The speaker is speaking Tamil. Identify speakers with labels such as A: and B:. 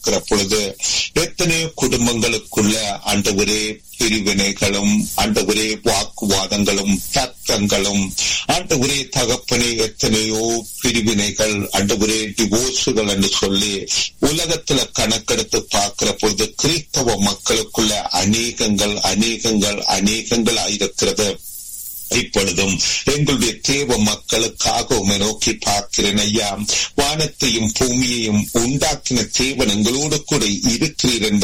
A: பார்க்கிற பொழுது எத்தனையோ குடும்பங்களுக்குள்ள ஆண்டவரே பிரிவினைகளும் ஆண்டவரே வாக்குவாதங்களும் தர்க்கங்களும் ஆண்டவரே தகப்பனே எத்தனையோ பிரிவினைகள் ஆண்டவரே டிவோர்ஸுகள் என்று சொல்லி உலகத்துல கணக்கெடுத்து பார்க்கிற பொழுது கிறிஸ்தவ மக்களுக்குள்ள அநேகங்கள் அநேகங்கள் அநேகங்கள் ஆயிருக்கிறது இப்பொழுதும் எங்களுடைய தேவ மக்களுக்காக உமை நோக்கி பார்க்கிறேன் ஐயா வானத்தையும் பூமியையும் உண்டாக்கின தேவன் எங்களோடு கூட இருக்கிறீர் என்ற